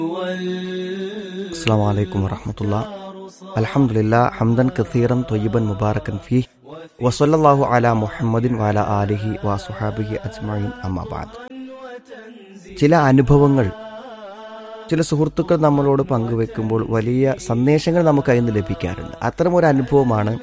السلام عليكم ورحمة الله الحمد لله حمدا كثيرا طيبا مباركا فيه وصلى الله على محمد وعلى آله وصحابه أجمعين أما بعد ചില അനുഭവങ്ങൾ ചില സുഹൃത്തുക്കൾ നമ്മളോട് പങ്കുവെക്കുമ്പോൾ വലിയ സന്ദേശങ്ങൾ നമുക്ക് അതിൽ നിന്ന് ലഭിക്കാറുണ്ട് അത്തരം ഒരു അനുഭവമാണ്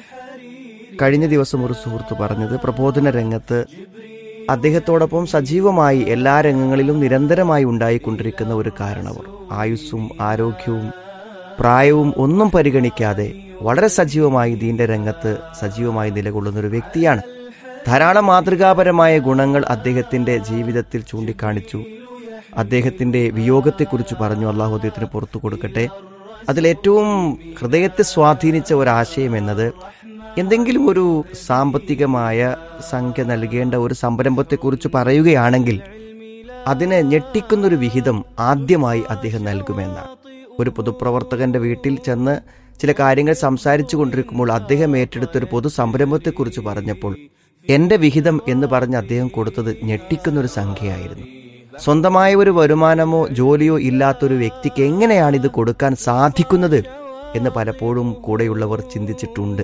കഴിഞ്ഞ ദിവസം ഒരു സുഹൃത്ത് പറഞ്ഞത് പ്രബോധന രംഗത്ത് അദ്ദേഹത്തോടൊപ്പം സജീവമായി എല്ലാ രംഗങ്ങളിലും നിരന്തരമായി ഉണ്ടായിക്കൊണ്ടിരിക്കുന്ന ഒരു കാരണവർ ആയുസ്സും ആരോഗ്യവും പ്രായവും ഒന്നും പരിഗണിക്കാതെ വളരെ സജീവമായി ദീന്റെ രംഗത്ത് സജീവമായി നിലകൊള്ളുന്ന ഒരു വ്യക്തിയാണ് ധാരാളം മാതൃകാപരമായ ഗുണങ്ങൾ അദ്ദേഹത്തിന്റെ ജീവിതത്തിൽ ചൂണ്ടിക്കാണിച്ചു അദ്ദേഹത്തിന്റെ വിയോഗത്തെക്കുറിച്ച് പറഞ്ഞു അള്ളാഹു അദ്ദേഹത്തിന് പുറത്തു കൊടുക്കട്ടെ അതിലേറ്റവും ഹൃദയത്തെ സ്വാധീനിച്ച ഒരാശയം എന്നത് എന്തെങ്കിലും ഒരു സാമ്പത്തികമായ സംഖ്യ നൽകേണ്ട ഒരു സംരംഭത്തെക്കുറിച്ച് പറയുകയാണെങ്കിൽ അതിനെ ഞെട്ടിക്കുന്നൊരു വിഹിതം ആദ്യമായി അദ്ദേഹം നൽകുമെന്നാണ് ഒരു പൊതുപ്രവർത്തകന്റെ വീട്ടിൽ ചെന്ന് ചില കാര്യങ്ങൾ സംസാരിച്ചു കൊണ്ടിരിക്കുമ്പോൾ അദ്ദേഹം ഏറ്റെടുത്ത ഒരു പൊതു സംരംഭത്തെക്കുറിച്ച് പറഞ്ഞപ്പോൾ എന്റെ വിഹിതം എന്ന് പറഞ്ഞ് അദ്ദേഹം കൊടുത്തത് ഞെട്ടിക്കുന്നൊരു സംഖ്യയായിരുന്നു സ്വന്തമായ ഒരു വരുമാനമോ ജോലിയോ ഇല്ലാത്തൊരു വ്യക്തിക്ക് എങ്ങനെയാണ് ഇത് കൊടുക്കാൻ സാധിക്കുന്നത് എന്ന് പലപ്പോഴും കൂടെയുള്ളവർ ചിന്തിച്ചിട്ടുണ്ട്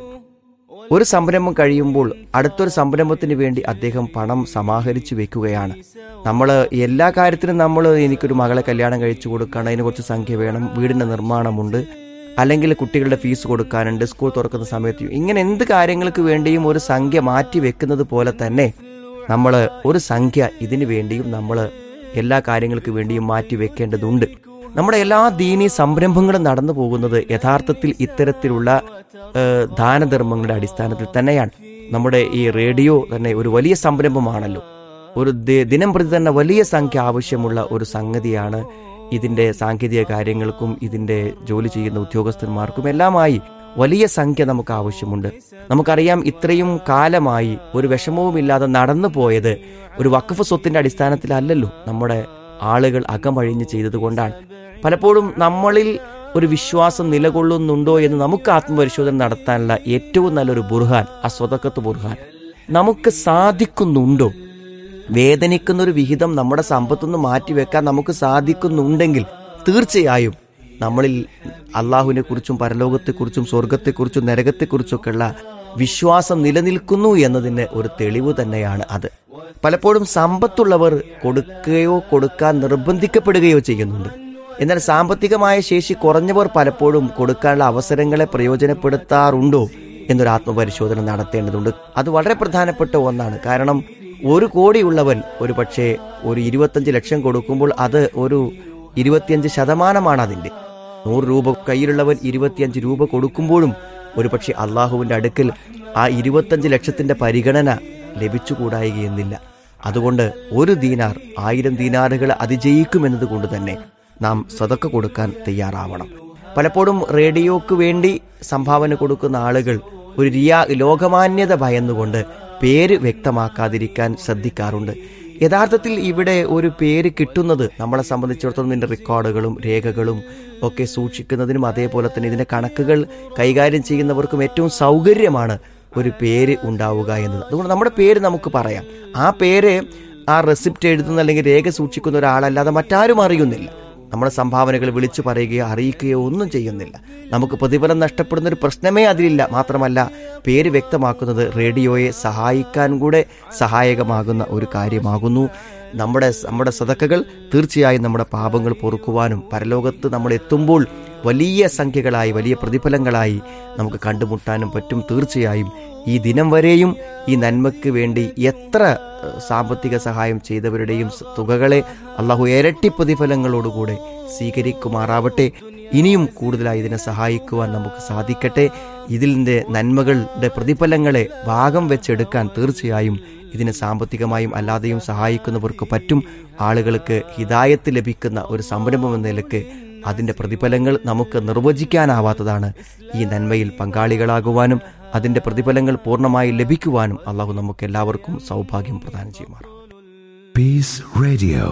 ഒരു സംരംഭം കഴിയുമ്പോൾ അടുത്തൊരു സംരംഭത്തിന് വേണ്ടി അദ്ദേഹം പണം സമാഹരിച്ചു വെക്കുകയാണ് നമ്മൾ എല്ലാ കാര്യത്തിനും നമ്മൾ എനിക്കൊരു മകളെ കല്യാണം കഴിച്ചു കൊടുക്കണം അതിന് കുറച്ച് സംഖ്യ വേണം വീടിന്റെ നിർമ്മാണമുണ്ട് അല്ലെങ്കിൽ കുട്ടികളുടെ ഫീസ് കൊടുക്കാനുണ്ട് സ്കൂൾ തുറക്കുന്ന സമയത്ത് ഇങ്ങനെ എന്ത് കാര്യങ്ങൾക്ക് വേണ്ടിയും ഒരു സംഖ്യ മാറ്റി വെക്കുന്നത് പോലെ തന്നെ നമ്മൾ ഒരു സംഖ്യ ഇതിനു വേണ്ടിയും നമ്മൾ എല്ലാ കാര്യങ്ങൾക്ക് വേണ്ടിയും മാറ്റി വെക്കേണ്ടതുണ്ട് നമ്മുടെ എല്ലാ ദീനീ സംരംഭങ്ങളും നടന്നു പോകുന്നത് യഥാർത്ഥത്തിൽ ഇത്തരത്തിലുള്ള ഏഹ്, ദാനധർമ്മങ്ങളുടെ അടിസ്ഥാനത്തിൽ തന്നെയാണ് നമ്മുടെ ഈ റേഡിയോ തന്നെ ഒരു വലിയ സംരംഭമാണല്ലോ ഒരു ദി- ദിനം പ്രതി തന്നെ വലിയ സംഖ്യ ആവശ്യമുള്ള ഒരു സംഗതിയാണ് ഇതിന്റെ സാങ്കേതിക കാര്യങ്ങൾക്കും ഇതിന്റെ ജോലി ചെയ്യുന്ന ഉദ്യോഗസ്ഥന്മാർക്കും എല്ലാമായി വലിയ സംഖ്യ നമുക്ക് ആവശ്യമുണ്ട് നമുക്കറിയാം ഇത്രയും കാലമായി ഒരു വിഷമവുമില്ലാതെ നടന്നു പോയത് ഒരു വഖഫ് സ്വത്തിന്റെ അടിസ്ഥാനത്തിലല്ലല്ലോ നമ്മുടെ ആളുകൾ അകമഴിഞ്ഞ് ചെയ്തതുകൊണ്ടാണ് പലപ്പോഴും നമ്മളിൽ ഒരു വിശ്വാസം നിലകൊള്ളുന്നുണ്ടോ എന്ന് നമുക്ക് ആത്മപരിശോധന നടത്താനുള്ള ഏറ്റവും നല്ലൊരു ബുർഹാൻ ആ സ്വതക്കത്ത് ബുർഹാൻ നമുക്ക് സാധിക്കുന്നുണ്ടോ വേദനിക്കുന്ന ഒരു വിഹിതം നമ്മുടെ സമ്പത്തുനിന്ന് മാറ്റിവെക്കാൻ നമുക്ക് സാധിക്കുന്നുണ്ടെങ്കിൽ തീർച്ചയായും നമ്മളിൽ അള്ളാഹുവിനെ കുറിച്ചും പരലോകത്തെക്കുറിച്ചും സ്വർഗത്തെക്കുറിച്ചും നരകത്തെക്കുറിച്ചൊക്കെയുള്ള വിശ്വാസം നിലനിൽക്കുന്നു എന്നതിന് ഒരു തെളിവ് തന്നെയാണ് അത് പലപ്പോഴും സമ്പത്തുള്ളവർ കൊടുക്കുകയോ കൊടുക്കാൻ നിർബന്ധിക്കപ്പെടുകയോ ചെയ്യുന്നുണ്ട് എന്നാൽ സാമ്പത്തികമായ ശേഷി കുറഞ്ഞവർ പലപ്പോഴും കൊടുക്കാനുള്ള അവസരങ്ങളെ പ്രയോജനപ്പെടുത്താറുണ്ടോ എന്നൊരു ആത്മപരിശോധന നടത്തേണ്ടതുണ്ട് അത് വളരെ പ്രധാനപ്പെട്ട ഒന്നാണ് കാരണം ഒരു കോടിയുള്ളവൻ ഒരു പക്ഷേ ഒരു ഇരുപത്തഞ്ച് ലക്ഷം കൊടുക്കുമ്പോൾ അത് ഒരു ഇരുപത്തിയഞ്ച് ശതമാനമാണ് അതിന്റെ നൂറ് രൂപ കയ്യിലുള്ളവൻ ഇരുപത്തിയഞ്ച് രൂപ കൊടുക്കുമ്പോഴും ഒരു പക്ഷേ അള്ളാഹുവിന്റെ അടുക്കൽ ആ ഇരുപത്തഞ്ച് ലക്ഷത്തിന്റെ പരിഗണന ലഭിച്ചുകൂടായികയെന്നില്ല അതുകൊണ്ട് ഒരു ദീനാർ ആയിരം ദീനാറുകൾ അതിജയിക്കുമെന്നത് കൊണ്ട് തന്നെ നാം സതക്ക കൊടുക്കാൻ തയ്യാറാവണം പലപ്പോഴും റേഡിയോക്ക് വേണ്ടി സംഭാവന കൊടുക്കുന്ന ആളുകൾ ഒരു റിയാ ലോകമാന്യത ഭയന്നുകൊണ്ട് പേര് വ്യക്തമാക്കാതിരിക്കാൻ ശ്രദ്ധിക്കാറുണ്ട് യഥാർത്ഥത്തിൽ ഇവിടെ ഒരു പേര് കിട്ടുന്നത് നമ്മളെ സംബന്ധിച്ചിടത്തോളം ഇതിന്റെ റെക്കോർഡുകളും രേഖകളും ഒക്കെ സൂക്ഷിക്കുന്നതിനും അതേപോലെ തന്നെ ഇതിന്റെ കണക്കുകൾ കൈകാര്യം ചെയ്യുന്നവർക്കും ഏറ്റവും സൗകര്യമാണ് ഒരു പേര് ഉണ്ടാവുക എന്നത് അതുകൊണ്ട് നമ്മുടെ പേര് നമുക്ക് പറയാം ആ പേര് ആ റെസിപ്റ്റ് എഴുതുന്ന അല്ലെങ്കിൽ രേഖ സൂക്ഷിക്കുന്ന ഒരാളല്ലാതെ മറ്റാരും അറിയുന്നില്ല നമ്മുടെ സംഭാവനകൾ വിളിച്ചു പറയുകയോ അറിയിക്കുകയോ ഒന്നും ചെയ്യുന്നില്ല നമുക്ക് പ്രതിഫലം നഷ്ടപ്പെടുന്ന ഒരു പ്രശ്നമേ അതിലില്ല മാത്രമല്ല പേര് വ്യക്തമാക്കുന്നത് റേഡിയോയെ സഹായിക്കാൻ കൂടെ സഹായകമാകുന്ന ഒരു കാര്യമാകുന്നു നമ്മുടെ നമ്മുടെ സതക്കകൾ തീർച്ചയായും നമ്മുടെ പാപങ്ങൾ പൊറുക്കുവാനും പരലോകത്ത് നമ്മൾ എത്തുമ്പോൾ വലിയ സംഖ്യകളായി വലിയ പ്രതിഫലങ്ങളായി നമുക്ക് കണ്ടുമുട്ടാനും പറ്റും തീർച്ചയായും ഈ ദിനം വരെയും ഈ നന്മയ്ക്ക് വേണ്ടി എത്ര ഏഹ്, സാമ്പത്തിക സഹായം ചെയ്തവരുടെയും സ- തുകകളെ അള്ളാഹു ഇരട്ടി പ്രതിഫലങ്ങളോടുകൂടെ സ്വീകരിക്കുമാറാവട്ടെ ഇനിയും കൂടുതലായി ഇതിനെ സഹായിക്കുവാൻ നമുക്ക് സാധിക്കട്ടെ ഇതിൻ്റെ നന്മകളുടെ പ്രതിഫലങ്ങളെ ഭാഗം വെച്ചെടുക്കാൻ തീർച്ചയായും ഇതിനെ സാമ്പത്തികമായും അല്ലാതെയും സഹായിക്കുന്നവർക്ക് പറ്റും ആളുകൾക്ക് ഹിതായത്ത് ലഭിക്കുന്ന ഒരു സംരംഭം എന്ന നിലക്ക് അതിന്റെ പ്രതിഫലങ്ങൾ നമുക്ക് നിർവചിക്കാനാവാത്തതാണ് ഈ നന്മയിൽ പങ്കാളികളാകുവാനും അതിന്റെ പ്രതിഫലങ്ങൾ പൂർണ്ണമായി ലഭിക്കുവാനും അള്ളാഹു നമുക്ക് എല്ലാവർക്കും സൗഭാഗ്യം പ്രദാനം ചെയ്യുമാറാം Peace Radio.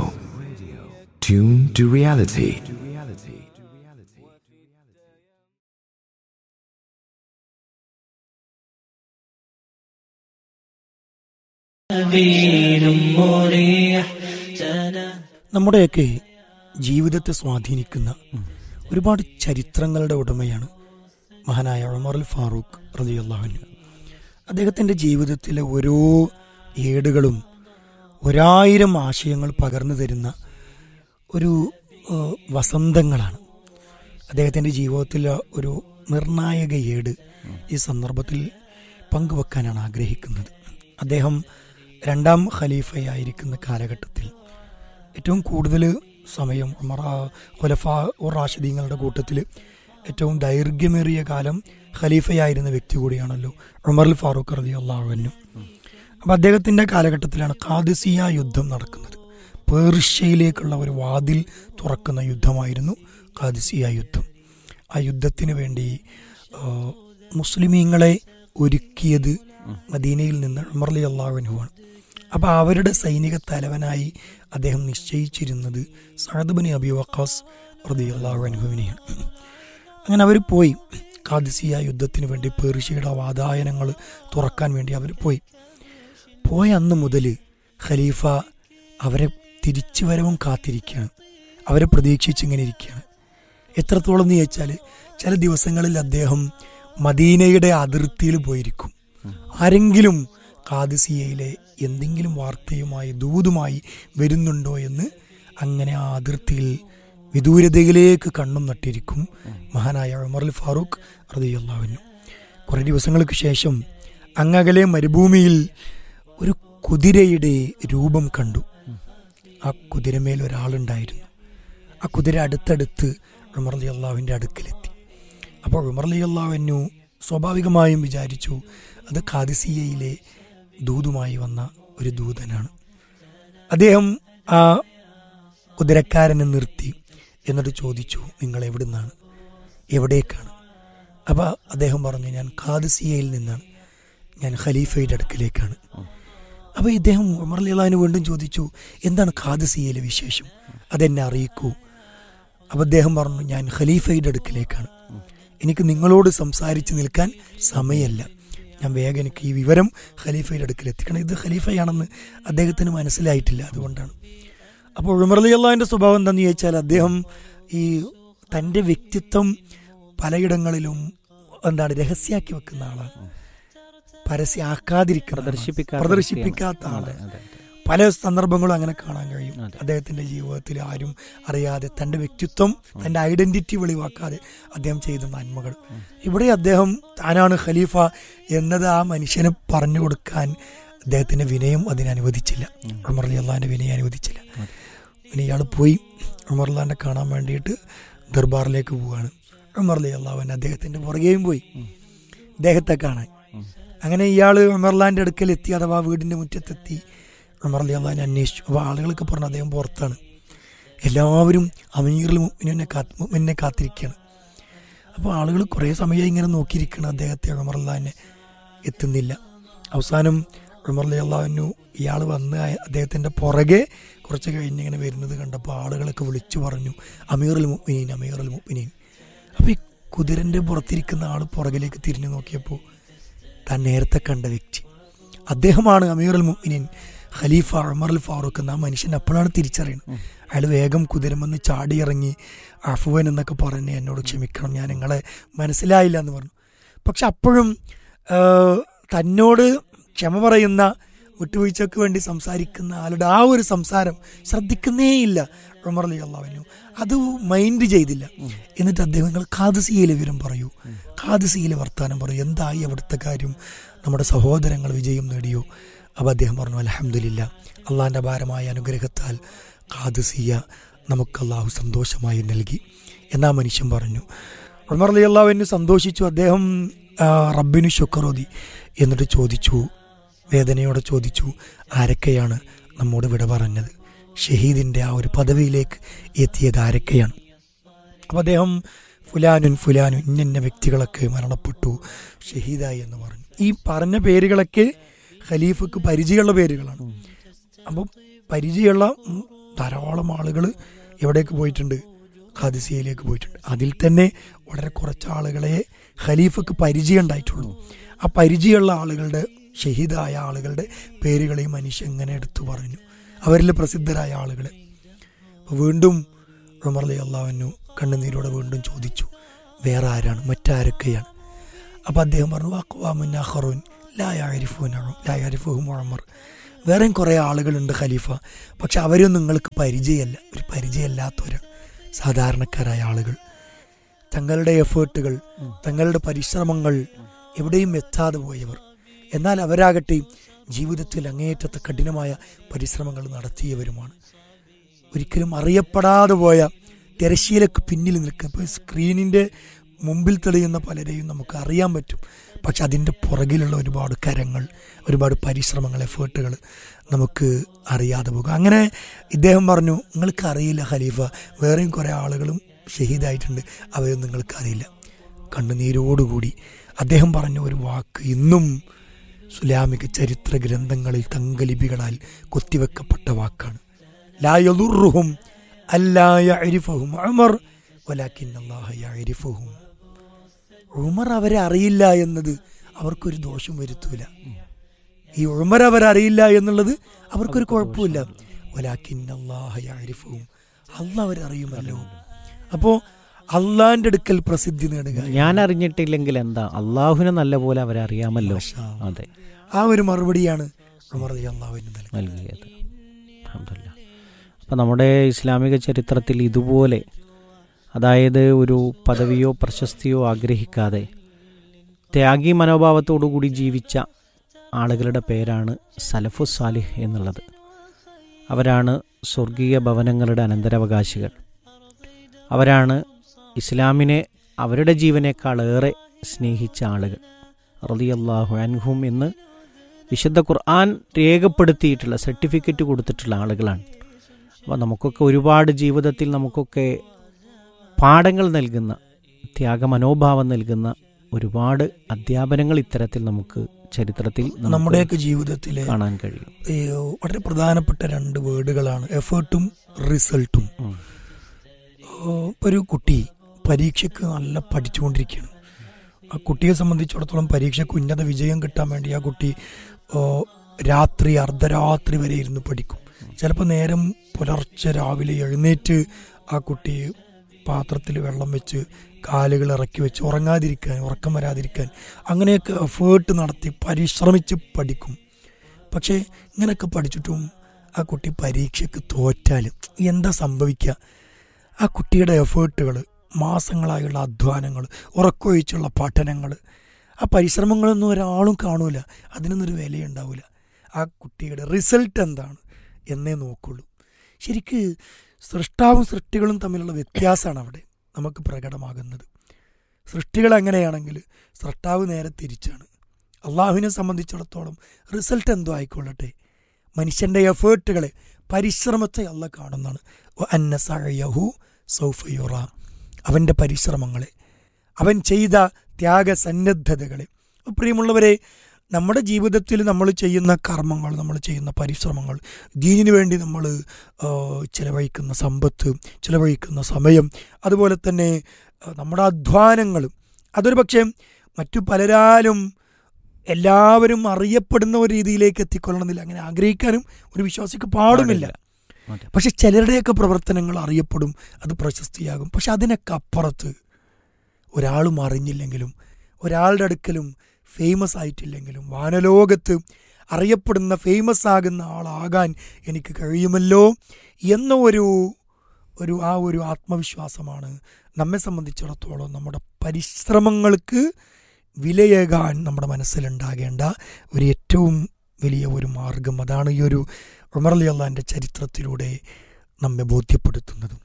Tune to reality. نبيل مريح تنا നമ്മുടെയൊക്കെ ജീവിതത്തെ സ്വാധീനിക്കുന്ന ഒരുപാട് ചരിത്രങ്ങളുടെ ഉടമയാണ് മഹാനായ ഉമറുൽ ഫാറൂഖ് റലിയുള്ളാഹുനു അദ്ദേഹത്തിൻ്റെ ജീവിതത്തിലെ ഓരോ ഏടുകളും ഒരായിരം ആശയങ്ങൾ പകർന്നു തരുന്ന ഒരു ഏഹ്, വസന്തങ്ങളാണ് അദ്ദേഹത്തിൻ്റെ ജീവിതത്തിലെ ഒരു നിർണായക ഏട് ഈ സന്ദർഭത്തിൽ പങ്കുവെക്കാനാണ് ആഗ്രഹിക്കുന്നത് അദ്ദേഹം രണ്ടാം ഖലീഫയായിരിക്കുന്ന കാലഘട്ടത്തിൽ ഏറ്റവും കൂടുതൽ സമയം ഉമർ ഖുലഫ ഉർ റാഷിദീങ്ങളുടെ കൂട്ടത്തിൽ ഏറ്റവും ദൈർഘ്യമേറിയ കാലം ഖലീഫയായിരുന്ന വ്യക്തി കൂടിയാണല്ലോ ഉമറുൽ ഫാറൂഖ് റതി അള്ളാഹുവിനും അപ്പം അദ്ദേഹത്തിൻ്റെ കാലഘട്ടത്തിലാണ് ഖാദിസിയ യുദ്ധം നടക്കുന്നത് പേർഷ്യയിലേക്കുള്ള ഒരു വാതിൽ തുറക്കുന്ന യുദ്ധമായിരുന്നു ഖാദിസിയ യുദ്ധം ആ യുദ്ധത്തിന് വേണ്ടി ആ, മുസ്ലിമീങ്ങളെ ഒരുക്കിയത് മദീനയിൽ നിന്ന് ഉമർലി അള്ളാഹുവിനുമാണ് അപ്പോൾ അവരുടെ സൈനിക തലവനായി അദ്ദേഹം നിശ്ചയിച്ചിരുന്നത് സഹദബിന് അബി വക്കാസ് റതി അള്ളാഹുവിനെയാണ് അങ്ങനെ അവർ പോയി ഖാദിസിയ യുദ്ധത്തിന് വേണ്ടി പേർഷ്യയുടെ വാതായനങ്ങൾ തുറക്കാൻ വേണ്ടി അവർ പോയി പോയ അന്ന് മുതൽ ഖലീഫ അവരെ തിരിച്ചു വരവും കാത്തിരിക്കുകയാണ് അവരെ പ്രതീക്ഷിച്ചിങ്ങനെ ഇരിക്കുകയാണ് എത്രത്തോളം എന്ന് ചോദിച്ചാൽ ചില ദിവസങ്ങളിൽ അദ്ദേഹം മദീനയുടെ അതിർത്തിയിൽ പോയിരിക്കും ആരെങ്കിലും കാദിസിയയിലെ എന്തെങ്കിലും വാർത്തയുമായി ദൂതുമായി വരുന്നുണ്ടോ എന്ന് അങ്ങനെ ആ അതിർത്തിയിൽ വിദൂരതയിലേക്ക് കണ്ണും നട്ടിരിക്കും മഹാനായ ഉമറുൽ ഫാറൂഖ് റതിയുള്ളവനു കുറേ ദിവസങ്ങൾക്ക് ശേഷം അങ്ങകലെ മരുഭൂമിയിൽ ഒരു കുതിരയുടെ രൂപം കണ്ടു ആ കുതിരമേൽ ഒരാളുണ്ടായിരുന്നു ആ കുതിര അടുത്തടുത്ത് ഉമർ അലി അള്ളാഹുവിൻ്റെ അടുക്കലെത്തി അപ്പോൾ ഉമർ അലി അള്ളാഹുവിനു സ്വാഭാവികമായും വിചാരിച്ചു അത് ഖാദിസിയയിലെ ദൂതുമായി വന്ന ഒരു ദൂതനാണ് അദ്ദേഹം ആ കുതിരക്കാരനെ നിർത്തി എന്നിട്ട് ചോദിച്ചു നിങ്ങൾ എവിടുന്നാണ് എവിടേക്കാണ് അപ്പോൾ അദ്ദേഹം പറഞ്ഞു ഞാൻ ഖാദിസിയയിൽ നിന്നാണ് ഞാൻ ഖലീഫയുടെ അടുക്കിലേക്കാണ് അപ്പോൾ ഇദ്ദേഹം ഉമർ അലിളാന് വീണ്ടും ചോദിച്ചു എന്താണ് ഖാദിസിയയിലെ വിശേഷം അതെന്നെ അറിയിക്കൂ അപ്പോൾ അദ്ദേഹം പറഞ്ഞു ഞാൻ ഖലീഫയുടെ അടുക്കിലേക്കാണ് എനിക്ക് നിങ്ങളോട് സംസാരിച്ച് നിൽക്കാൻ സമയമല്ല ഞാൻ വേഗം എനിക്ക് ഈ വിവരം ഖലീഫയുടെ അടുക്കൽ എത്തിക്കണം ഇത് ഖലീഫയാണെന്ന് അദ്ദേഹത്തിന് മനസ്സിലായിട്ടില്ല അതുകൊണ്ടാണ് അപ്പോൾ ഉമർ അലി അള്ളാഹിൻ്റെ സ്വഭാവം എന്താണെന്ന് ചോദിച്ചാൽ അദ്ദേഹം ഈ തൻ്റെ വ്യക്തിത്വം പലയിടങ്ങളിലും എന്താണ് രഹസ്യാക്കി വെക്കുന്ന ആളാണ് പരസ്യമാക്കാതിരിക്കുന്ന ആളാണ്. പ്രദർശിപ്പിക്കാത്ത പ്രദർശിപ്പിക്കാത്ത വ്യക്തിയാണ്. ആളാണ് അതെ, അതെ, അതെ. പല സന്ദർഭങ്ങളും അങ്ങനെ കാണാൻ കഴിയും അതെ. അദ്ദേഹത്തിന്റെ ജീവിതത്തിൽ ആരും അറിയാതെ തന്റെ വ്യക്തിത്വം തന്റെ ഐഡന്റിറ്റി വെളിവാക്കാതെ അദ്ദേഹം ചെയ്ത നന്മകൾ ഇവിടെ അദ്ദേഹം താനാണ് ഖലീഫ എന്നത് ആ മനുഷ്യന് പറഞ്ഞു കൊടുക്കാൻ അദ്ദേഹത്തിന്റെ വിനയം അതിനെ അനുവദിച്ചില്ല ഉമർ അലി അള്ളാഹിന്റെ വിനയം അനുവദിച്ചില്ല പിന്നെ ഇയാൾ പോയി ഉമർ അള്ളാഹിനെ കാണാൻ വേണ്ടിയിട്ട് ദർബാറിലേക്ക് പോവാണ് ഉമർ അലി അള്ളാഹുവിൻ അദ്ദേഹത്തിന്റെ പുറകെയും പോയി അദ്ദേഹത്തെ കാണാൻ അങ്ങനെ ഇയാൾ ഉമർലാന്റെ അടുക്കൽ എത്തി അഥവാ വീടിന്റെ മുറ്റത്തെത്തി ഉമർ അലി അള്ളഹാനെ അന്വേഷിച്ചു അപ്പോൾ ആളുകളൊക്കെ പറഞ്ഞു അദ്ദേഹം പുറത്താണ് എല്ലാവരും അമീറിൽ മുമ്പിനെ കാത്ത് മുമ്പിനെ കാത്തിരിക്കുകയാണ് അപ്പോൾ ആളുകൾ കുറേ സമയം ഇങ്ങനെ നോക്കിയിരിക്കണം അദ്ദേഹത്തെ ഉമർ അള്ളഹാനെ എത്തുന്നില്ല അവസാനം ഉമർ അലി അള്ളാഹുനു ഇയാൾ വന്ന് അയ- അദ്ദേഹത്തിന്റെ പുറകെ കുറച്ച് കഴിഞ്ഞ് ഇങ്ങനെ വരുന്നത് കണ്ടപ്പോൾ ആളുകളൊക്കെ വിളിച്ചു പറഞ്ഞു അമീറുൽ മുഅ്മിനീൻ അമീറുൽ മുഅ്മിനീൻ അപ്പോൾ ഈ കുതിരന്റെ പുറത്തിരിക്കുന്ന ആൾ പുറകിലേക്ക് തിരിഞ്ഞു നോക്കിയപ്പോൾ താൻ നേരത്തെ കണ്ട വ്യക്തി അദ്ദേഹമാണ് അമീറുൽ മുഅ്മിനീൻ ഖലീഫ ഉമറുൽ ഫാറൂഖ് എന്ന ആ മനുഷ്യൻ അപ്പോഴാണ് തിരിച്ചറിയുന്നത് അയാൾ വേഗം കുതിരമെന്ന് ചാടിയിറങ്ങി അഫുവൻ എന്നൊക്കെ പറഞ്ഞ് എന്നോട് ക്ഷമിക്കണം ഞാൻ നിങ്ങളെ മനസ്സിലായില്ല എന്ന് പറഞ്ഞു പക്ഷെ അപ്പോഴും ആ, തന്നോട് ക്ഷമ പറയുന്ന വിട്ടുവീഴ്ചക്ക് വേണ്ടി സംസാരിക്കുന്ന ആളുടെ ആ ഒരു സംസാരം ശ്രദ്ധിക്കുന്നേയില്ല ഉമർ അലി അള്ളാഹുവിനു അത് മൈൻഡ് ചെയ്തില്ല എന്നിട്ട് അദ്ദേഹം നിങ്ങൾ ഖാദിസിയിലെ വിവരം പറയൂ ഖാദിസിയിലെ വർത്താനം പറയൂ എന്തായി അവിടുത്തെ കാര്യം നമ്മുടെ സഹോദരങ്ങൾ വിജയം നേടിയോ അപ്പോൾ അദ്ദേഹം പറഞ്ഞു അലഹമില്ല അള്ളാഹിൻ്റെ ഭാരമായ അനുഗ്രഹത്താൽ ഖാദിസിയ നമുക്ക് അള്ളാഹു സന്തോഷമായി നൽകി എന്നാ മനുഷ്യൻ പറഞ്ഞു ഉമർ അലി അള്ളാഹുവിന് സന്തോഷിച്ചു അദ്ദേഹം ആ, റബ്ബിനു ശുക്രോതി എന്നിട്ട് ചോദിച്ചു വേദനയോടെ ചോദിച്ചു ആരൊക്കെയാണ് നമ്മോട് വിട പറഞ്ഞത് ഷഹീദിൻ്റെ ആ ഒരു പദവിയിലേക്ക് എത്തിയത് ആരൊക്കെയാണ് അപ്പോൾ അദ്ദേഹം ഫുലാനുൻ ഫുലാനുൻ ഇന്ന വ്യക്തികളൊക്കെ മരണപ്പെട്ടു ഷഹീദായി എന്ന് പറഞ്ഞു ഈ പറഞ്ഞ പേരുകളൊക്കെ ഖലീഫക്ക് പരിചയമുള്ള പേരുകളാണ് അപ്പോൾ പരിചയമുള്ള ഉം, ധാരാളം ആളുകൾ എവിടേക്ക് പോയിട്ടുണ്ട് ഖാദിസിയയിലേക്ക് പോയിട്ടുണ്ട് അതിൽ തന്നെ വളരെ കുറച്ച് ആളുകളെ ഖലീഫക്ക് പരിചയം ഉണ്ടായിട്ടുള്ളൂ ആ പരിചയമുള്ള ആളുകളുടെ ഷഹീദായ ആളുകളുടെ പേരുകളെയും മനുഷ്യ എങ്ങനെ എടുത്തു പറഞ്ഞു അവരിൽ പ്രസിദ്ധരായ ആളുകളെ അപ്പോൾ വീണ്ടും ഉമർ അലി അള്ളാഹുവിനു കണ്ണുനീരോടെ വീണ്ടും ചോദിച്ചു വേറെ ആരാണ് മറ്റാരൊക്കെയാണ് അപ്പം അദ്ദേഹം പറഞ്ഞു അക്വാമുൻ അഹറുൻ ലായാരിഫുൻ ലായാരിഫുഹും ഉമർ വേറെയും കുറേ ആളുകളുണ്ട് ഖലീഫ പക്ഷെ അവരൊന്നും നിങ്ങൾക്ക് പരിചയമല്ല ഒരു പരിചയമില്ലാത്തവരാണ് സാധാരണക്കാരായ ആളുകൾ തങ്ങളുടെ എഫേർട്ടുകൾ തങ്ങളുടെ പരിശ്രമങ്ങൾ എവിടെയും എത്താതെ പോയവർ എന്നാൽ അവരാകട്ടെ ജീവിതത്തിൽ അങ്ങേയറ്റത്തെ കഠിനമായ പരിശ്രമങ്ങൾ നടത്തിയവരുമാണ് ഒരിക്കലും അറിയപ്പെടാതെ പോയ തിരശ്ശീലക്ക് പിന്നിൽ നിൽക്കുക ഇപ്പോൾ സ്ക്രീനിൻ്റെ മുമ്പിൽ തെളിയുന്ന പലരെയും നമുക്ക് അറിയാൻ പറ്റും പക്ഷെ അതിൻ്റെ പുറകിലുള്ള ഒരുപാട് കരങ്ങൾ ഒരുപാട് പരിശ്രമങ്ങൾ എഫേർട്ടുകൾ നമുക്ക് അറിയാതെ പോകും അങ്ങനെ ഇദ്ദേഹം പറഞ്ഞു നിങ്ങൾക്ക് അറിയില്ല ഖലീഫ വേറെയും കുറേ ആളുകളും ഷഹീദായിട്ടുണ്ട് അവരൊന്നും നിങ്ങൾക്ക് അറിയില്ല കണ്ണുനീരോടുകൂടി അദ്ദേഹം പറഞ്ഞ ഒരു വാക്ക് ഇന്നും സുലാമിക ചരിത്ര ഗ്രന്ഥങ്ങളിൽ തങ്കലിപികളാൽ കൊത്തിവെക്കപ്പെട്ട വാക്കാണ് ലായലുറുഹും അല്ലായരിഫഹും ഉമർ വലാക്കിൻ അല്ലാഹ യഅരിഫുഹും ഉമർ അവരെ അറിയില്ല എന്നത് അവർക്കൊരു ദോഷം വരുത്തൂല ഈ ഉമർ അവരറിയില്ല എന്നുള്ളത് അവർക്കൊരു കുഴപ്പമില്ല വലാക്കിൻ അല്ലാഹ യഅരിഫുഹും അള്ളാഹ് അവരറിയുമല്ലോ അപ്പോ അള്ളാന്റെ അടുക്കൽ പ്രസിദ്ധി നേടുക ഞാൻ അറിഞ്ഞിട്ടില്ലെങ്കിൽ എന്താ അള്ളാഹുവിനെ നല്ല പോലെ അവരറിയാമല്ലോ മാഷാ അല്ലാ. അതെ ആ ഒരു മറുപടിയാണ് ഉമർ അള്ളാഹുവിന് നൽകുന്നത് നൽകിയത് അൽഹംദുലില്ലാ. അപ്പം നമ്മുടെ ഇസ്ലാമിക ചരിത്രത്തിൽ ഇതുപോലെ അതായത് ഒരു പദവിയോ പ്രശസ്തിയോ ആഗ്രഹിക്കാതെ ത്യാഗി മനോഭാവത്തോടു കൂടി ജീവിച്ച ആളുകളുടെ പേരാണ് സലഫു സാലിഹ് എന്നുള്ളത് അവരാണ് സ്വർഗീയ ഭവനങ്ങളുടെ അനന്തരാവകാശികൾ അവരാണ് ഇസ്ലാമിനെ അവരുടെ ജീവനേക്കാളേറെ സ്നേഹിച്ച ആളുകൾ റളിയല്ലാഹു അൻഹും എന്ന് വിശുദ്ധ ഖുർആൻ രേഖപ്പെടുത്തിയിട്ടുള്ള സർട്ടിഫിക്കറ്റ് കൊടുത്തിട്ടുള്ള ആളുകളാണ് അപ്പോൾ നമുക്കൊക്കെ ഒരുപാട് ജീവിതത്തിൽ നമുക്കൊക്കെ പാഠങ്ങൾ നൽകുന്ന ത്യാഗമനോഭാവം നൽകുന്ന ഒരുപാട് അധ്യാപനങ്ങൾ ഇത്തരത്തിൽ നമുക്ക് ചരിത്രത്തിൽ നമുക്ക് നമ്മുടെയൊക്കെ ജീവിതത്തിലെ കാണാൻ കഴിയും ഈ വളരെ പ്രധാനപ്പെട്ട രണ്ട് വേർഡുകളാണ് എഫേർട്ടും റിസൾട്ടും ഉം. ഒരു കുട്ടി പരീക്ഷയ്ക്ക് നല്ല പഠിച്ചുകൊണ്ടിരിക്കുകയാണ് ആ കുട്ടിയെ സംബന്ധിച്ചിടത്തോളം പരീക്ഷയ്ക്ക് ഉന്നത വിജയം കിട്ടാൻ വേണ്ടി ആ കുട്ടി ഓ, രാത്രി അർദ്ധരാത്രി വരെ ഇരുന്ന് പഠിക്കും ചിലപ്പോൾ നേരം പുലർച്ചെ രാവിലെ എഴുന്നേറ്റ് ആ കുട്ടി പാത്രത്തിൽ വെള്ളം വെച്ച് കാലുകൾ ഇറക്കി വെച്ച് ഉറങ്ങാതിരിക്കാൻ ഉറക്കം വരാതിരിക്കാൻ അങ്ങനെയൊക്കെ എഫേർട്ട് നടത്തി പരിശ്രമിച്ച് പഠിക്കും പക്ഷേ ഇങ്ങനെയൊക്കെ പഠിച്ചിട്ടും ആ കുട്ടി പരീക്ഷയ്ക്ക് തോറ്റാലും എന്താ സംഭവിക്കുക ആ കുട്ടിയുടെ എഫേർട്ടുകൾ മാസങ്ങളായുള്ള അധ്വാനങ്ങൾ ഉറക്കൊഴിച്ചുള്ള പഠനങ്ങൾ ആ പരിശ്രമങ്ങളൊന്നും ഒരാളും കാണൂല അതിനൊന്നൊരു വിലയുണ്ടാവില്ല ആ കുട്ടിയുടെ റിസൾട്ട് എന്താണ് എന്നേ നോക്കുള്ളൂ ശരിക്ക് സൃഷ്ടാവും സൃഷ്ടികളും തമ്മിലുള്ള വ്യത്യാസമാണ് അവിടെ നമുക്ക് പ്രകടമാകുന്നത് സൃഷ്ടികൾ എങ്ങനെയാണെങ്കിൽ സൃഷ്ടാവ് നേരെ തിരിച്ചാണ് അള്ളാഹുവിനെ സംബന്ധിച്ചിടത്തോളം റിസൾട്ട് എന്തോ ആയിക്കൊള്ളട്ടെ മനുഷ്യന്റെ എഫേർട്ടുകളെ പരിശ്രമത്തെ അല്ല കാണുന്നതാണ് വ അന്ന സഅയഹു സൗഫ യുറ. അവന്റെ പരിശ്രമങ്ങളെ അവൻ ചെയ്ത ത്യാഗസന്നദ്ധതകളെ അപ്പോൾ പ്രിയമുള്ളവരെ നമ്മുടെ ജീവിതത്തിൽ നമ്മൾ ചെയ്യുന്ന കർമ്മങ്ങൾ നമ്മൾ ചെയ്യുന്ന പരിശ്രമങ്ങൾ ദീനിനു വേണ്ടി നമ്മൾ ആ, ചിലവഴിക്കുന്ന സമ്പത്ത് ചിലവഴിക്കുന്ന സമയം അതുപോലെ തന്നെ ആ, നമ്മുടെ അധ്വാനങ്ങൾ അതൊരു പക്ഷേ മറ്റു പലരാലും എല്ലാവരും അറിയപ്പെടുന്ന ഒരു രീതിയിലേക്ക് എത്തിക്കൊള്ളണമെന്നില്ല അങ്ങനെ ആഗ്രഹിക്കാനും ഒരു വിശ്വാസിക്ക് പാടുമില്ല അതെ. പക്ഷെ ചിലരുടെയൊക്കെ പ്രവർത്തനങ്ങൾ അറിയപ്പെടും അത് പ്രശസ്തിയാകും പക്ഷെ അതിനൊക്കെ അപ്പുറത്ത് ഒരാളും അറിഞ്ഞില്ലെങ്കിലും ഒരാളുടെ അടുക്കലും ഫേമസ് ആയിട്ടില്ലെങ്കിലും വാനലോകത്ത് അറിയപ്പെടുന്ന ഫേമസ് ആകുന്ന ആളാകാൻ എനിക്ക് കഴിയുമല്ലോ എന്ന ഒരു ഒരു ആ ഒരു ആത്മവിശ്വാസമാണ് നമ്മെ സംബന്ധിച്ചിടത്തോളം നമ്മുടെ പരിശ്രമങ്ങൾക്ക് വിലയേകാൻ നമ്മുടെ മനസ്സിലുണ്ടാകേണ്ട ഒരു ഏറ്റവും വലിയ ഒരു മാർഗം അതാണ് ഈ ഒരു ഉമർ അലി അള്ളാന്റെ ചരിത്രത്തിലൂടെ നമ്മെ ബോധ്യപ്പെടുത്തുന്നതും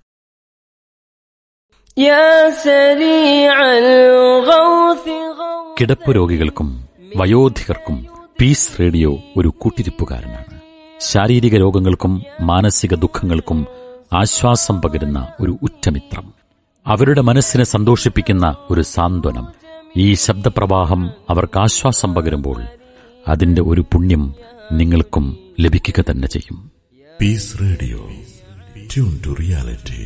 يا سريع الغوث غوث കിടപ്പ് രോഗികൾക്കും വയോധികർക്കും പീസ് റേഡിയോ ഒരു കൂട്ടിരിപ്പുകാരനാണ് ശാരീരിക രോഗങ്ങൾക്കും മാനസിക ദുഃഖങ്ങൾക്കും ആശ്വാസം പകരുന്ന ഒരു ഉറ്റമിത്രം അവരുടെ മനസ്സിനെ സന്തോഷിപ്പിക്കുന്ന ഒരു സാന്ത്വനം ഈ ശബ്ദപ്രവാഹം അവർക്ക് ആശ്വാസം പകരുമ്പോൾ അതിന്റെ ഒരു പുണ്യം നിങ്ങൾക്കും ലഭിക്കുക തന്നെ ചെയ്യും Peace Radio. Tune to reality.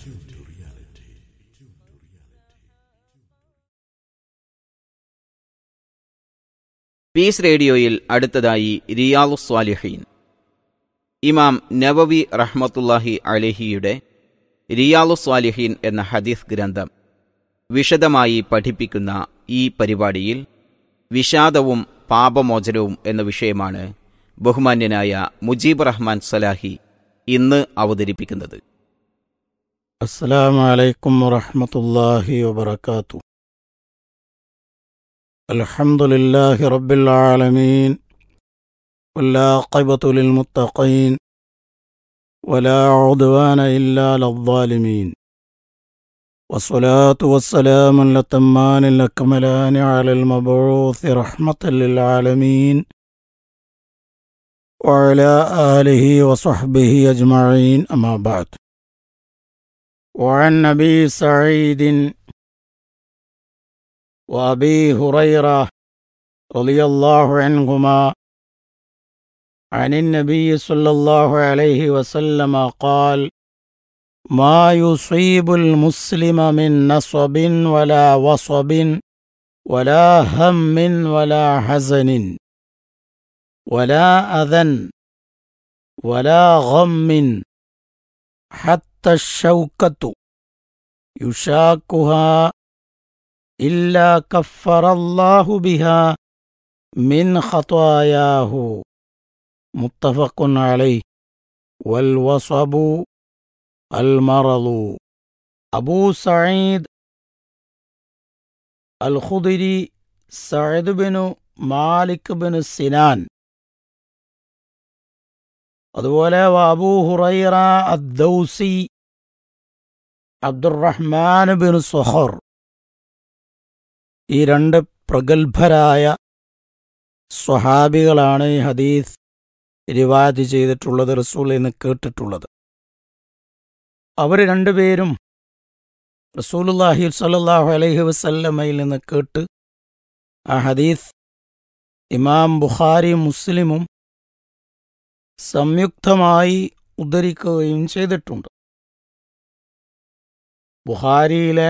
Peace റേഡിയോയിൽ അടുത്തതായി റിയാലു സ്വാലിഹീൻ ഇമാം നവവി റഹ്മത്തുല്ലാഹി അലഹിയുടെ റിയാലു സ്വാലിഹീൻ എന്ന ഹദീസ് ഗ്രന്ഥം വിശദമായി പഠിപ്പിക്കുന്ന ഈ പരിപാടിയിൽ വിഷാദവും പാപമോചനവും എന്ന വിഷയമാണ് ബഹുമാന്യനായ മുജീബ് റഹ്മാൻ സലാഹി ഇന്ന് അവതരിപ്പിക്കുന്നത് السلام عليكم ورحمة الله وبركاته الحمد لله رب العالمين والعاقبة للمتقين ولا عدوان إلا للظالمين والصلاة والسلام الأتمان الأكملان على المبعوث رحمة للعالمين وعلى آله وصحبه أجمعين أما بعد وعن ابي سعيد وابي هريره رضي الله عنهما عن النبي صلى الله عليه وسلم قال ما يصيب المسلم من نصب ولا وصب ولا هم ولا حزن ولا اذى ولا غم حتى الشوكة يشاكها إلا كفر الله بها من خطاياه متفق عليه والوصب المرض أبو سعيد الخضري سعد بن മാലിക് ബിൻ സിനാൻ അതുപോലെ അബൂ ഹുറൈറ അദ്ദൗസി അബ്ദുറഹ്മാൻ ബിൻ സുഹർ ഈ രണ്ട് പ്രഗത്ഭരായ സ്വഹാബികളാണ് ഈ ഹദീസ് റിവാജ് ചെയ്തിട്ടുള്ളത് റസൂൽ എന്ന് കേട്ടിട്ടുള്ളത് അവർ രണ്ടുപേരും റസൂലുല്ലാഹി സല്ലാഹു അലൈഹി വസല്ലമയിൽ നിന്ന് കേട്ട് ആ ഹദീസ് ഇമാം ബുഖാരി മുസ്ലിമും സംയുക്തമായി ഉദ്ധരിക്കുകയും ചെയ്തിട്ടുണ്ട് ബുഹാരിയിലെ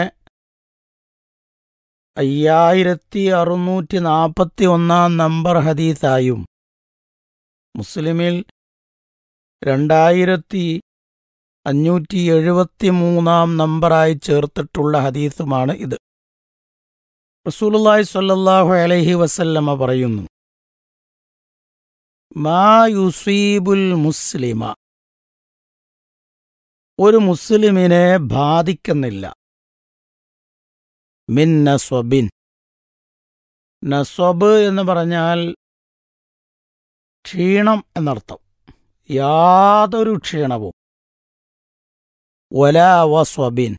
അയ്യായിരത്തി അറുന്നൂറ്റി നാൽപ്പത്തി ഒന്നാം നമ്പർ ഹദീസായും മുസ്ലിമിൽ രണ്ടായിരത്തി അഞ്ഞൂറ്റി എഴുപത്തി മൂന്നാം നമ്പറായി ചേർത്തിട്ടുള്ള ഹദീസുമാണ് ഇത് റസൂലുള്ളാഹി സ്വല്ലല്ലാഹു അലൈഹി വസല്ലമ പറയുന്നു മാ യുസീബുൽ മുസ്ലിമ ഒരു മുസ്ലിമിനെ ബാധിക്കുന്നില്ല മിൻ നസ്വബിൻ നസ്വബ് എന്ന് പറഞ്ഞാൽ ക്ഷീണം എന്നർത്ഥം യാതൊരു ക്ഷീണവും ഒലാ വസ്വബിൻ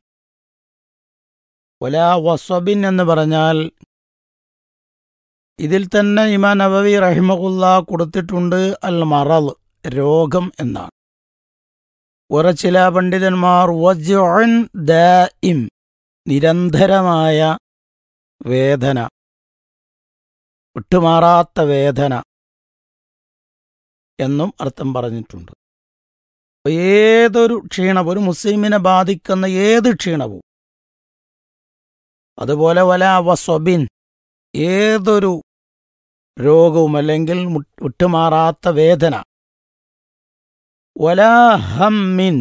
ഒലാ വസ്വബിൻ എന്ന് പറഞ്ഞാൽ ഇതിൽ തന്നെ ഇമാൻ നബവി റഹിമകുല്ല കൊടുത്തിട്ടുണ്ട് അൽ മറൽ രോഗം എന്നാണ് ഒരു ചില പണ്ഡിതന്മാർ വജ്ഉൻ ദാഇം നിരന്തരമായ വേദന വിട്ടുമാറാത്ത വേദന എന്നും അർത്ഥം പറഞ്ഞിട്ടുണ്ട് ഏതൊരു ക്ഷീണവും ഒരു മുസ്ലിമിനെ ബാധിക്കുന്ന ഏത് ക്ഷീണവും അതുപോലെ വല വസ്വബിൻ ഏതൊരു രോഗവും അല്ലെങ്കിൽ വിട്ടുമാറാത്ത വേദന വലാ ഹമ്മിൻ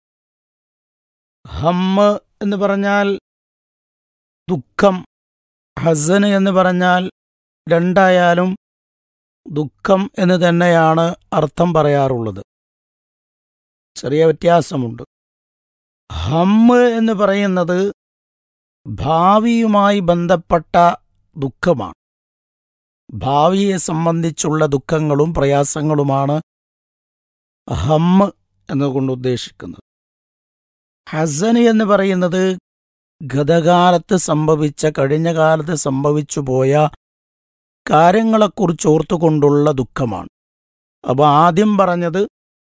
ഹമ്മ് എന്ന് പറഞ്ഞാൽ ദുഃഖം ഹസന് എന്ന് പറഞ്ഞാൽ രണ്ടായാലും ദുഃഖം എന്ന് തന്നെയാണ് അർത്ഥം പറയാറുള്ളത് ചെറിയ വ്യത്യാസമുണ്ട് ഹമ്മ് എന്ന് പറയുന്നത് ഭാവിയുമായി ബന്ധപ്പെട്ട ദുഃഖമാണ് ഭാവിയെ സംബന്ധിച്ചുള്ള ദുഃഖങ്ങളും പ്രയാസങ്ങളുമാണ് ഹമ്മ് എന്നുകൊണ്ട് ഉദ്ദേശിക്കുന്നത് ഹസന് എന്ന് പറയുന്നത് ഗതകാലത്ത് സംഭവിച്ച കഴിഞ്ഞ കാലത്ത് സംഭവിച്ചു പോയ കാര്യങ്ങളെക്കുറിച്ച് ഓർത്തുകൊണ്ടുള്ള ദുഃഖമാണ് അപ്പോൾ ആദ്യം പറഞ്ഞത്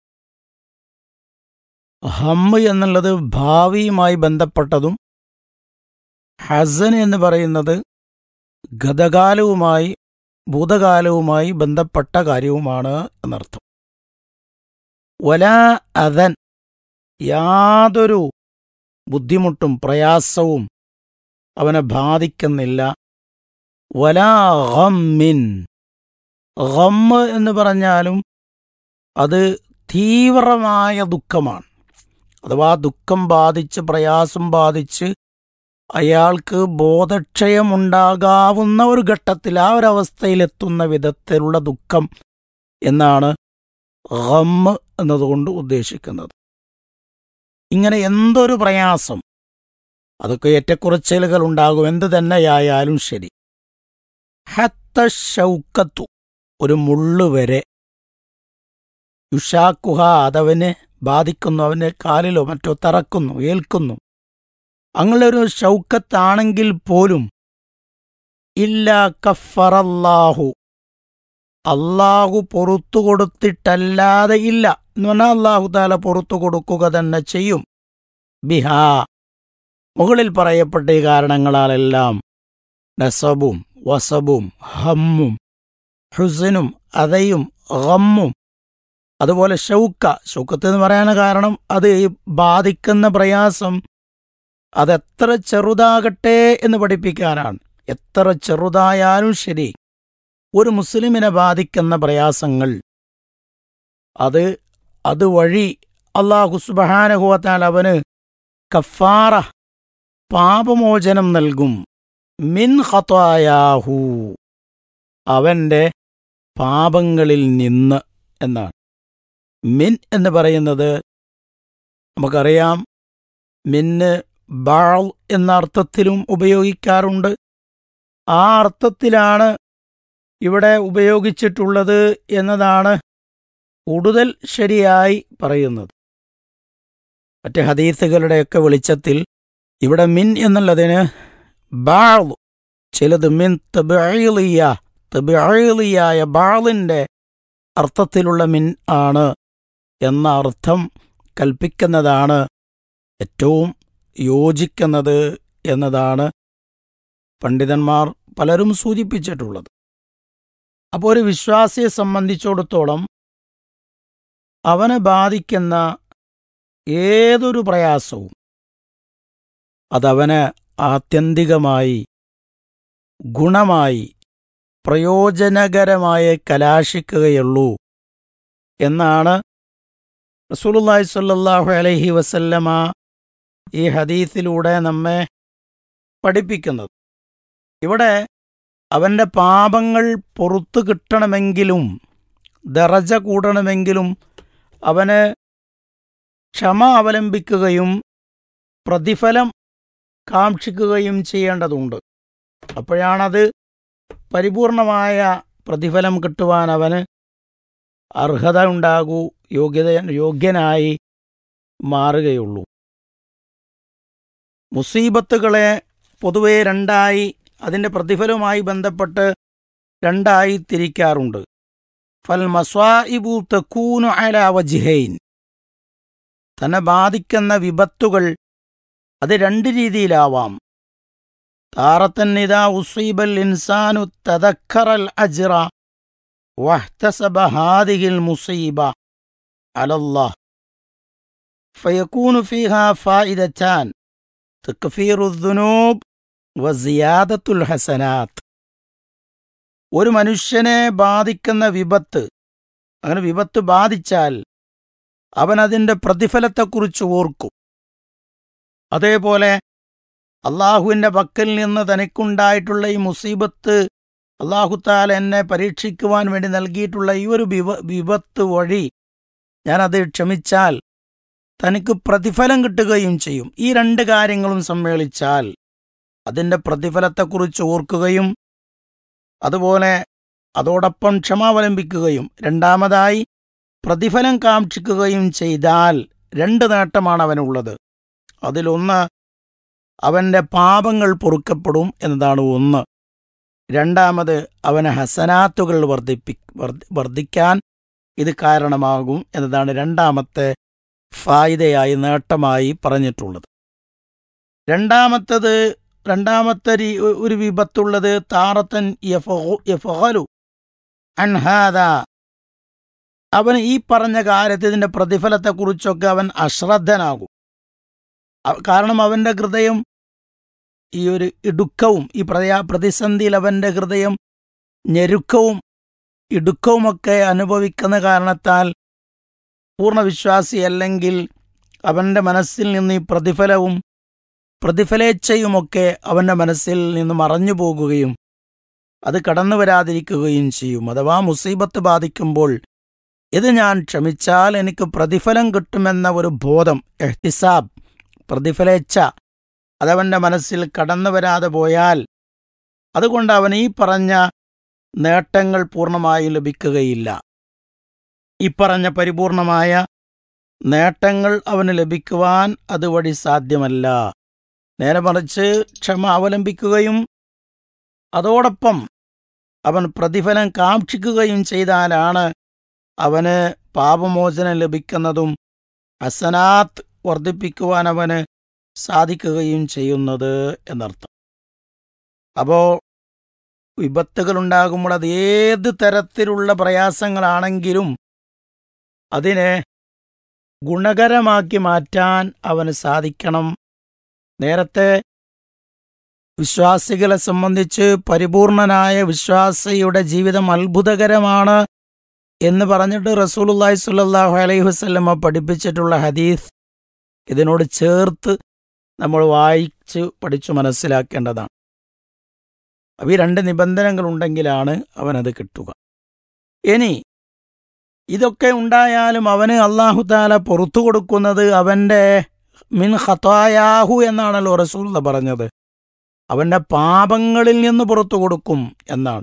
ഹമ്മ് എന്നുള്ളത് ഭാവിയുമായി ബന്ധപ്പെട്ടതും ഹസൻ എന്ന് പറയുന്നത് ഗതകാലവുമായി ഭൂതകാലവുമായി ബന്ധപ്പെട്ട കാര്യവുമാണ് എന്നർത്ഥം വലാ അദൻ യാതൊരു ബുദ്ധിമുട്ടും പ്രയാസവും അവനെ ബാധിക്കുന്നില്ല വലാ ഗമ്മിൻ ഗമ്മ് എന്ന് പറഞ്ഞാലും അത് തീവ്രമായ ദുഃഖമാണ് അഥവാ ദുഃഖം ബാധിച്ച് പ്രയാസം ബാധിച്ച് അയാൾക്ക് ബോധക്ഷയമുണ്ടാകാവുന്ന ഒരു ഘട്ടത്തിൽ ആ ഒരവസ്ഥയിലെത്തുന്ന വിധത്തിലുള്ള ദുഃഖം എന്നാണ് ഗമ്മ് എന്നതുകൊണ്ട് ഉദ്ദേശിക്കുന്നത് ഇങ്ങനെ എന്തൊരു പ്രയാസം അതൊക്കെ ഏറ്റക്കുറച്ചിലുകൾ ഉണ്ടാകും എന്ത് തന്നെയായാലും ശരി ഹത്ത ഷൗക്കത്തു ഒരു മുള്ളു വരെ യുഷാക്കുഹ അതവന് ബാധിക്കുന്നു അവന് കാലിലോ മറ്റോ തറക്കുന്നു ഏൽക്കുന്നു അങ്ങനെ ഒരു ഷൗക്കത്താണെങ്കിൽ പോലും ഇല്ല കഫറല്ലാഹു അള്ളാഹു പൊറത്തു കൊടുത്തിട്ടല്ലാതെ ഇല്ല എന്ന് പറഞ്ഞാൽ അള്ളാഹു താല പൊറത്തു കൊടുക്കുക തന്നെ ചെയ്യും ബിഹാ മുകളിൽ പറയപ്പെട്ട ഈ കാരണങ്ങളാലെല്ലാം നസബും വസബും ഹമ്മും ഹുസനും അതയും ഗമ്മും അതുപോലെ ഷൗക്ക ഷൗക്കത്ത് എന്ന് പറയാൻ കാരണം അത് ഈ ബാധിക്കുന്ന പ്രയാസം അതെത്ര ചെറുതാകട്ടെ എന്ന് പഠിപ്പിക്കാനാണ് എത്ര ചെറുതായാലും ശരി ഒരു മുസ്ലിമിനെ ബാധിക്കുന്ന പ്രയാസങ്ങൾ അത് അതുവഴി അള്ളാഹു സുബഹാനഹുവത്താൽ അവന് കഫാറ പാപമോചനം നൽകും മിൻ ഖത്തായാഹു അവന്റെ പാപങ്ങളിൽ നിന്ന് എന്നാണ് മിൻ എന്ന് പറയുന്നത് നമുക്കറിയാം മിന്ന് ബാൾ എന്ന അർത്ഥത്തിലും ഉപയോഗിക്കാറുണ്ട് ആ അർത്ഥത്തിലാണ് ഇവിടെ ഉപയോഗിച്ചിട്ടുള്ളത് എന്നതാണ് കൂടുതൽ ശരിയായി പറയുന്നത് മറ്റ് ഹദീസുകളുടെയൊക്കെ വെളിച്ചത്തിൽ ഇവിടെ മിൻ എന്നുള്ളതിന് ബാൾ ചിലത് മിൻ തബിയ തബിയായ ബാളിൻ്റെ അർത്ഥത്തിലുള്ള മിൻ ആണ് എന്ന അർത്ഥം കൽപ്പിക്കുന്നതാണ് ഏറ്റവും യോജിക്കുന്നത് എന്നതാണ് പണ്ഡിതന്മാർ പലരും സൂചിപ്പിച്ചിട്ടുള്ളത് അപ്പോൾ ഒരു വിശ്വാസിയെ സംബന്ധിച്ചിടത്തോളം അവനെ ബാധിക്കുന്ന ഏതൊരു പ്രയാസവും അതവന് ആത്യന്തികമായി ഗുണമായി പ്രയോജനകരമായി കലാശിക്കുകയുള്ളൂ എന്നാണ് റസൂലുള്ളാഹി സ്വല്ലല്ലാഹു അലൈഹി വസല്ലമ ഈ ഹദീസിലൂടെ നമ്മെ പഠിപ്പിക്കുന്നത് ഇവിടെ അവന്റെ പാപങ്ങൾ പുറത്തു കിട്ടണമെങ്കിലും ദറജ കൂടണമെങ്കിലും അവന് ക്ഷമ അവലംബിക്കുകയും പ്രതിഫലം കാക്ഷിക്കുകയും ചെയ്യേണ്ടതുണ്ട് അപ്പോഴാണത് പരിപൂർണമായ പ്രതിഫലം കിട്ടുവാൻ അവന് അർഹത ഉണ്ടാകൂ യോഗ്യത യോഗ്യനായി മാറുകയുള്ളൂ മുസീബത്തുകളെ പൊതുവെ രണ്ടായി അതിൻ്റെ പ്രതിഫലവുമായി ബന്ധപ്പെട്ട് രണ്ടായി തിരിക്കാറുണ്ട് ഫൽ മസ്വാഇബു തക്കൂനു അല വജിഹൈൻ തന്നെ ബാധിക്കുന്ന വിപത്തുകൾ അത് രണ്ട് രീതിയിലാവാം താറത്തൻ ഇതാ ഉസീബൽ ഇൻസാനു തദക്കറൽ അജ്റ واحتسب هذه المصيبة على الله فيكون فيها فائدتان تكفير الذنوب وزيادة الحسنات ഒരു മനുഷ്യനെ ബാധിക്കുന്ന വിപത്ത് അങ്ങനെ വിപത്ത് ബാധിച്ചാൽ അവൻ അതിൻ്റെ പ്രതിഫലത്തെക്കുറിച്ച് ഓർക്കും അതേപോലെ അള്ളാഹുവിൻ്റെ പക്കൽ നിന്ന് തനിക്കുണ്ടായിട്ടുള്ള ഈ മുസീബത്ത് അള്ളാഹുത്താൽ എന്നെ പരീക്ഷിക്കുവാൻ വേണ്ടി നൽകിയിട്ടുള്ള ഈ ഒരു വിപ വിപത്ത് വഴി ഞാനത് ക്ഷമിച്ചാൽ തനിക്ക് പ്രതിഫലം കിട്ടുകയും ചെയ്യും ഈ രണ്ട് കാര്യങ്ങളും സമ്മേളിച്ചാൽ അതിൻ്റെ പ്രതിഫലത്തെക്കുറിച്ച് ഓർക്കുകയും അതുപോലെ അതോടൊപ്പം ക്ഷമാവലംബിക്കുകയും രണ്ടാമതായി പ്രതിഫലം കാക്ഷിക്കുകയും ചെയ്താൽ രണ്ട് നേട്ടമാണ് അവനുള്ളത് അതിലൊന്ന് അവൻ്റെ പാപങ്ങൾ പൊറുക്കപ്പെടും എന്നതാണ് ഒന്ന് രണ്ടാമത് അവന് ഹസനാത്തുകൾ വർദ്ധിപ്പി വർദ്ധിക്കാൻ ഇത് കാരണമാകും എന്നതാണ് രണ്ടാമത്തെ ഫായിദയായി നേട്ടമായി പറഞ്ഞിട്ടുള്ളത് രണ്ടാമത്തത് രണ്ടാമത്തെ ഒരു വിപത്തുള്ളത് താറത്തൻ യഫലു അൻഹാദ അവൻ ഈ പറഞ്ഞ കാര്യത്തിൻ്റെ പ്രതിഫലത്തെക്കുറിച്ചൊക്കെ അവൻ അശ്രദ്ധനാകും കാരണം അവൻ്റെ ഹൃദയം ഈ ഒരു ഇടുക്കവും ഈ പ്രയാ പ്രതിസന്ധിയിൽ അവൻ്റെ ഹൃദയം ഞെരുക്കവും ഇടുക്കവുമൊക്കെ അനുഭവിക്കുന്ന കാരണത്താൽ പൂർണ്ണവിശ്വാസി അല്ലെങ്കിൽ അവൻ്റെ മനസ്സിൽ നിന്ന് ഈ പ്രതിഫലവും പ്രതിഫലേച്ഛയുമൊക്കെ അവൻ്റെ മനസ്സിൽ നിന്ന് മറഞ്ഞു പോകുകയും അത് കടന്നു വരാതിരിക്കുകയും ചെയ്യും അഥവാ മുസീബത്ത് ബാധിക്കുമ്പോൾ ഇത് ഞാൻ ക്ഷമിച്ചാൽ എനിക്ക് പ്രതിഫലം കിട്ടുമെന്ന ഒരു ബോധം എഹ്തിസാബ് പ്രതിഫലേച്ഛ അതവൻ്റെ മനസ്സിൽ കടന്നു വരാതെ പോയാൽ അതുകൊണ്ട് അവൻ ഈ പറഞ്ഞ നേട്ടങ്ങൾ പൂർണ്ണമായും ലഭിക്കുകയില്ല ഈ പറഞ്ഞ പരിപൂർണമായ നേട്ടങ്ങൾ അവന് ലഭിക്കുവാൻ അതുവഴി സാധ്യമല്ല നേരെ മറിച്ച് ക്ഷമ അവലംബിക്കുകയും അതോടൊപ്പം അവൻ പ്രതിഫലം കാക്ഷിക്കുകയും ചെയ്താലാണ് അവന് പാപമോചനം ലഭിക്കുന്നതും ഹസനാത്ത് വർദ്ധിപ്പിക്കുവാൻ അവന് സാധിക്കുകയും ചെയ്യുന്നത് എന്നർത്ഥം അപ്പോ വിപത്തുകൾ ഉണ്ടാകുമ്പോൾ അത് ഏത് തരത്തിലുള്ള പ്രയാസങ്ങളാണെങ്കിലും അതിനെ ഗുണകരമാക്കി മാറ്റാൻ അവന് സാധിക്കണം നേരത്തെ വിശ്വാസികളെ സംബന്ധിച്ച് പരിപൂർണനായ വിശ്വാസിയുടെ ജീവിതം അത്ഭുതകരമാണ് എന്ന് പറഞ്ഞിട്ട് റസൂലുല്ലാഹി സ്വല്ലല്ലാഹു അലൈഹി വസല്ലമ പഠിപ്പിച്ചിട്ടുള്ള ഹദീസ് ഇതിനോട് ചേർത്ത് നമ്മൾ വായിച്ച് പഠിച്ചു മനസ്സിലാക്കേണ്ടതാണ് അപ്പോൾ ഈ രണ്ട് നിബന്ധനകൾ ഉണ്ടെങ്കിലാണ് അവനത് കിട്ടുക ഇനി ഇതൊക്കെ ഉണ്ടായാലും അവന് അള്ളാഹു താല പുറത്തു കൊടുക്കുന്നത് അവൻ്റെ മിൻ ഖത്തായാഹു എന്നാണല്ലോ റസൂൽ പറഞ്ഞത് അവൻ്റെ പാപങ്ങളിൽ നിന്ന് പുറത്തു കൊടുക്കും എന്നാണ്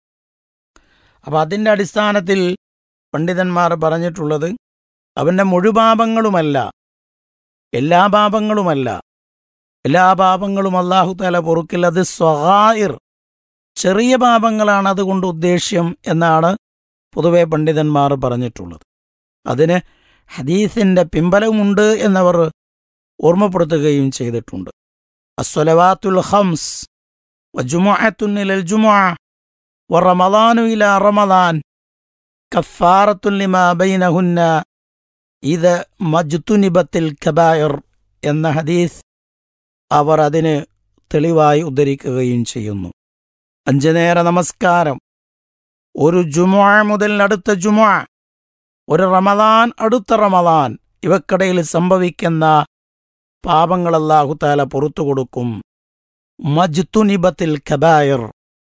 അപ്പം അതിൻ്റെ അടിസ്ഥാനത്തിൽ പണ്ഡിതന്മാർ പറഞ്ഞിട്ടുള്ളത് അവൻ്റെ മുഴുപാപങ്ങളുമല്ല എല്ലാ പാപങ്ങളുമല്ല എല്ലാ പാപങ്ങളും അള്ളാഹു താല പൊറുക്കിൽ അത് സ്വഹായിർ ചെറിയ പാപങ്ങളാണ് അതുകൊണ്ട് ഉദ്ദേശ്യം എന്നാണ് പൊതുവെ പണ്ഡിതന്മാർ പറഞ്ഞിട്ടുള്ളത് അതിന് ഹദീസിന്റെ പിമ്പലമുണ്ട് എന്നവർ ഓർമ്മപ്പെടുത്തുകയും ചെയ്തിട്ടുണ്ട് അസ്വലവാത്തുൽ ഹംസ് വജുമുഅത്തുൻ ഇലൽ ജുമുഅ വറമളാനു ഇലാ റമളാൻ കഫാറത്തുൻ ലിമാ ബൈനഹുന്ന ഇത് മജ്തുനിബത്തിൽ കബായർ എന്ന ഹദീസ് അവർ അതിന് തെളിവായി ഉദ്ധരിക്കുകയും ചെയ്യുന്നു അഞ്ചു നേര നമസ്കാരം ഒരു ജുമുഅ മുതൽ അടുത്ത ജുമുഅ ഒരു റമദാൻ അടുത്ത റമദാൻ ഇവക്കിടയിൽ സംഭവിക്കുന്ന പാപങ്ങൾ അല്ലാഹുത്താല പുറത്തു കൊടുക്കും മജ്തുനിബത്തിൽ കബായർ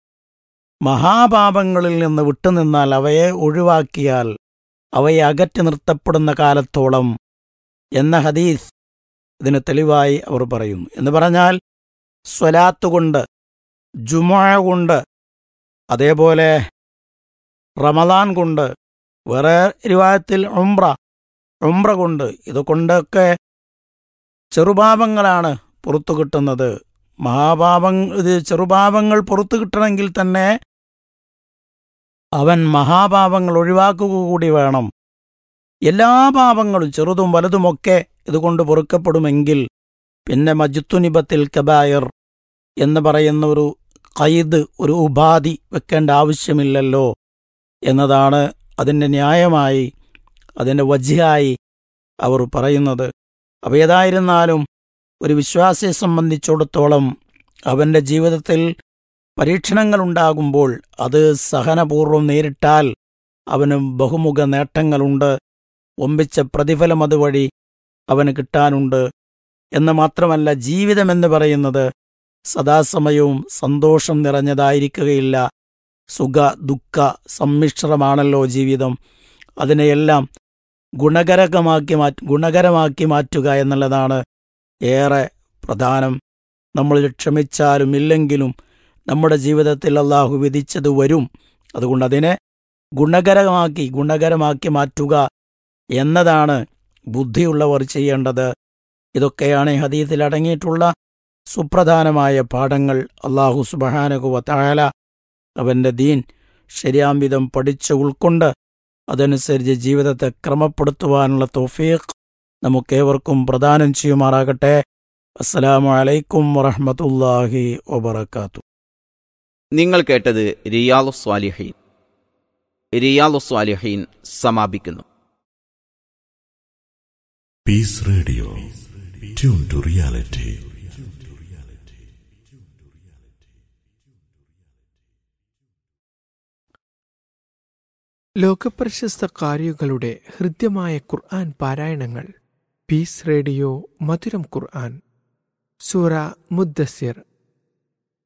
മഹാപാപങ്ങളിൽ നിന്ന് വിട്ടുനിന്നാൽ അവയെ ഒഴിവാക്കിയാൽ അവയെ അകറ്റി നിർത്തപ്പെടുന്ന കാലത്തോളം എന്ന ഹദീസ് ഇതിന് തെളിവായി അവർ പറയുന്നു എന്ന് പറഞ്ഞാൽ സ്വലാത്ത് കൊണ്ട് ജുമുഅ കൊണ്ട് അതേപോലെ റമദാൻ കൊണ്ട് വേറെ രൂപത്തിൽ ഉംറ ഉംറ കൊണ്ട് ഇതുകൊണ്ടൊക്കെ ചെറുപാപങ്ങളാണ് പുറത്തു കിട്ടുന്നത് മഹാപാപം ഇത് ചെറുപാപങ്ങൾ പുറത്തു കിട്ടണമെങ്കിൽ തന്നെ അവൻ മഹാപാപങ്ങൾ ഒഴിവാക്കുക കൂടി വേണം എല്ലാ പാപങ്ങളും ചെറുതും വലുതുമൊക്കെ ഇതുകൊണ്ട് പൊറുക്കപ്പെടുമെങ്കിൽ പിന്നെ മജുത്തുനിബത്തിൽ കബായർ എന്ന് പറയുന്ന ഒരു കൈദ് ഒരു ഉപാധി വെക്കേണ്ട ആവശ്യമില്ലല്ലോ എന്നതാണ് അതിൻ്റെ ന്യായമായി അതിൻ്റെ വജ്യായി അവർ പറയുന്നത് അപ്പോൾ ഏതായിരുന്നാലും ഒരു വിശ്വാസിയെ സംബന്ധിച്ചിടത്തോളം അവൻ്റെ ജീവിതത്തിൽ പരീക്ഷണങ്ങളുണ്ടാകുമ്പോൾ അത് സഹനപൂർവ്വം നേരിട്ടാൽ അവന് ബഹുമുഖ നേട്ടങ്ങളുണ്ട് ഒമ്പിച്ച പ്രതിഫലം അതുവഴി അവന് കിട്ടാനുണ്ട് എന്ന് മാത്രമല്ല ജീവിതമെന്ന് പറയുന്നത് സദാസമയവും സന്തോഷം നിറഞ്ഞതായിരിക്കുകയില്ല സുഖ ദുഃഖ സമ്മിശ്രമാണല്ലോ ജീവിതം അതിനെയെല്ലാം ഗുണകരകമാക്കി മാറ്റി ഗുണകരമാക്കി മാറ്റുക എന്നുള്ളതാണ് ഏറെ പ്രധാനം നമ്മൾ ക്ഷമിച്ചാലും ഇല്ലെങ്കിലും നമ്മുടെ ജീവിതത്തിൽ അള്ളാഹു വിധിച്ചത് വരും അതുകൊണ്ട് അതിനെ ഗുണകരമാക്കി ഗുണകരമാക്കി മാറ്റുക എന്നതാണ് ബുദ്ധിയുള്ളവർ ചെയ്യേണ്ടത് ഇതൊക്കെയാണ് ഈ ഹദീത്തിൽ അടങ്ങിയിട്ടുള്ള സുപ്രധാനമായ പാഠങ്ങൾ അള്ളാഹു സുബഹാനകുവ തായാല അവൻ്റെ ദീൻ ശരിയാംവിധം പഠിച്ച് ഉൾക്കൊണ്ട് അതനുസരിച്ച് ജീവിതത്തെ ക്രമപ്പെടുത്തുവാനുള്ള തോഫീഖ് നമുക്കേവർക്കും പ്രദാനം ചെയ്യുമാറാകട്ടെ അസ്സലാമു അലൈക്കും വറഹ്മത്തുള്ളാഹി വബറകാത്തു നിങ്ങൾ കേട്ടത് റിയാലു സ്വാലിഹീൻ റിയാലു സ്വാലിഹീൻ സമാപിക്കുന്നു Peace Radio. Tune to reality. ലോകപ്രശസ്ത കാരികളുടെ ഹൃദ്യമായ ഖുർആൻ പാരായണങ്ങൾ പീസ് റേഡിയോ മധുരം ഖുർആൻ സൂറ മുദ്ദസിർ